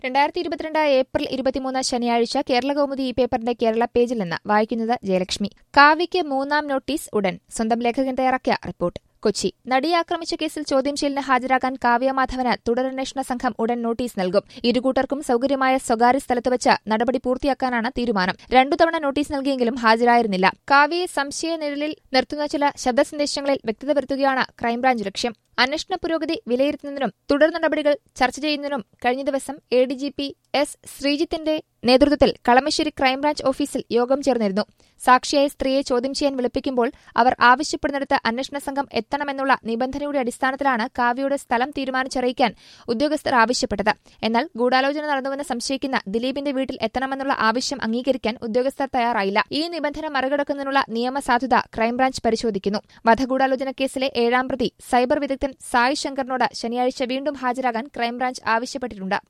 രണ്ടായിരത്തി ഇരുപത്തിരണ്ട് ഏപ്രിൽ ഇരുപത്തിമൂന്ന് ശനിയാഴ്ച കേരള കൗമുദി ഈ പേപ്പറിന്റെ കേരള പേജിൽ നിന്ന് വായിക്കുന്നത് ജയലക്ഷ്മി കാവ്യയ്ക്ക് മൂന്നാം നോട്ടീസ് ഉടൻ സ്വന്തം ലേഖകൻ തയ്യാറാക്കിയ റിപ്പോർട്ട് കൊച്ചി നടിയെ ആക്രമിച്ച കേസിൽ ചോദ്യം ചെയ്യലിന് ഹാജരാകാൻ കാവ്യ മാധവന് തുടരന്വേഷണ സംഘം ഉടൻ നോട്ടീസ് നൽകും ഇരുകൂട്ടർക്കും സൌകര്യമായ സ്വകാര്യ സ്ഥലത്ത് വെച്ച് നടപടി പൂർത്തിയാക്കാനാണ് തീരുമാനം രണ്ടു തവണ നോട്ടീസ് നൽകിയെങ്കിലും ഹാജരായിരുന്നില്ല കാവ്യയെ സംശയ നിഴലിൽ നിർത്തുന്ന ചില ശബ്ദ സന്ദേശങ്ങളിൽ വ്യക്തത വരുത്തുകയാണ് ക്രൈംബ്രാഞ്ച് ലക്ഷ്യം അന്വേഷണ പുരോഗതി വിലയിരുത്തുന്നതിനും തുടർ നടപടികൾ ചർച്ച ചെയ്യുന്നതിനും കഴിഞ്ഞ ദിവസം A D G P S ശ്രീജിത്തിന്റെ നേതൃത്വത്തിൽ കളമശ്ശേരി ക്രൈംബ്രാഞ്ച് ഓഫീസിൽ യോഗം ചേർന്നിരുന്നു സാക്ഷിയായ സ്ത്രീയെ ചോദ്യം ചെയ്യാൻ വിളിപ്പിക്കുമ്പോൾ അവർ ആവശ്യപ്പെടുന്നിടത്ത് അന്വേഷണ സംഘം എത്തണമെന്നുള്ള നിബന്ധനയുടെ അടിസ്ഥാനത്തിലാണ് കാവ്യയുടെ സ്ഥലം തീരുമാനിച്ചറിയിക്കാൻ ഉദ്യോഗസ്ഥർ ആവശ്യപ്പെട്ടത് എന്നാൽ ഗൂഢാലോചന നടന്നുവെന്ന് സംശയിക്കുന്ന ദിലീപിന്റെ വീട്ടിൽ എത്തണമെന്നുള്ള ആവശ്യം അംഗീകരിക്കാൻ ഉദ്യോഗസ്ഥർ തയ്യാറായില്ല ഈ നിബന്ധന മറികടക്കുന്നതിനുള്ള നിയമസാധുത ക്രൈംബ്രാഞ്ച് പരിശോധിക്കുന്നു വധഗൂഢാലോചന കേസിലെ ഏഴാം പ്രതി സൈബർ വിദഗ്ധൻ സായ് ശങ്കറിനോട് ശനിയാഴ്ച വീണ്ടും ഹാജരാകാൻ ക്രൈംബ്രാഞ്ച് ആവശ്യപ്പെട്ടിട്ടുണ്ട്